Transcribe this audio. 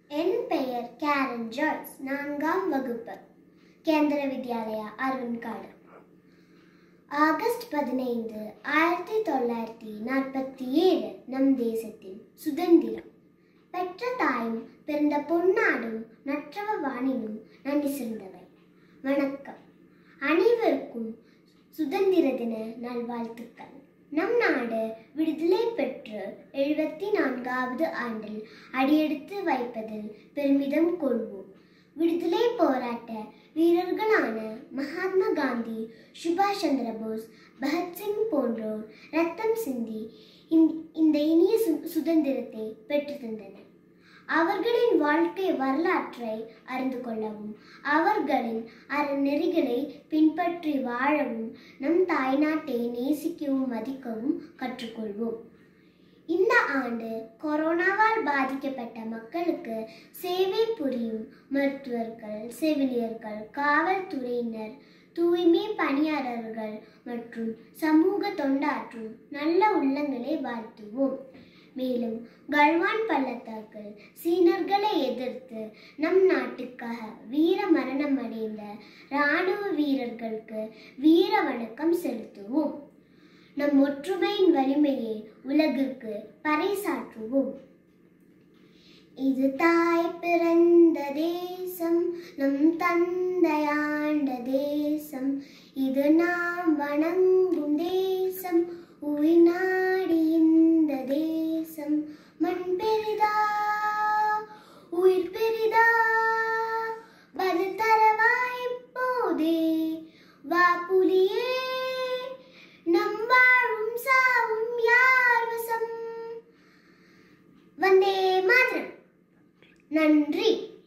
என் பெயர் கேரன் ஜாய்ஸ் நான்காம் வகுப்பு கேந்திர வித்யாலயா அரவன்காடு ஆகஸ்ட் பதினைந்து ஆயிரத்தி தொள்ளாயிரத்தி நாற்பத்தி ஏழு நம் தேசத்தின் சுதந்திரம் பெற்ற தாயும் பிறந்த பொன்னாடும் நற்றவ வாணினும் நன்றி சிறந்தவை வணக்கம் அனைவருக்கும் சுதந்திர தின நல்வாழ்த்துக்கள் நம் நாடு விடுதலை பெற்று எழுபத்தி நான்காவது ஆண்டில் அடியெடுத்து வைப்பதில் பெருமிதம் கொள்வோம் விடுதலை போராட்ட வீரர்களான மகாத்மா காந்தி சுபாஷ் சந்திர போஸ் பகத்சிங் போன்றோர் ரத்தம் சிந்தி இந்த- இந்த இனிய சு- சுதந்திரத்தை பெற்று தந்தனர் அவர்களின் வாழ்க்கை வரலாற்றை அறிந்து கொள்ளவும் அவர்களின் அறநெறிகளை பின்பற்றி வாழவும் நம் தாய்நாட்டை நேசிக்கவும் மதிக்கவும் கற்றுக்கொள்வோம் இந்த ஆண்டு கொரோனாவால் பாதிக்கப்பட்ட மக்களுக்கு சேவை புரியும் மருத்துவர்கள் செவிலியர்கள் காவல்துறையினர் தூய்மை பணியாளர்கள் மற்றும் சமூக தொண்டாற்றும் நல்ல உள்ளங்களை வாழ்த்துவோம் மேலும் கல்வான் பள்ளத்தாக்கில் சீனர்களை எதிர்த்து நம் நாட்டுக்காக வீர மரணம் அடைந்த இராணுவ வீரர்களுக்கு வீர வணக்கம் செலுத்துவோம் நம் ஒற்றுமையின் வலிமையை உலகிற்கு பறைசாற்றுவோம் இது தாய் பிறந்த தேசம் நம் தந்தையாண்ட தேசம் இது நாம் வணங்கும் தேசம் உயிர் நாடி இந்த தேசம் மண் பெரிதா உயிர் பெரிதா பதில் தரவா இப்போதே வா புலியே நம் வாழும் சாவும் யார் வசம் வந்தே மாதரம் நன்றி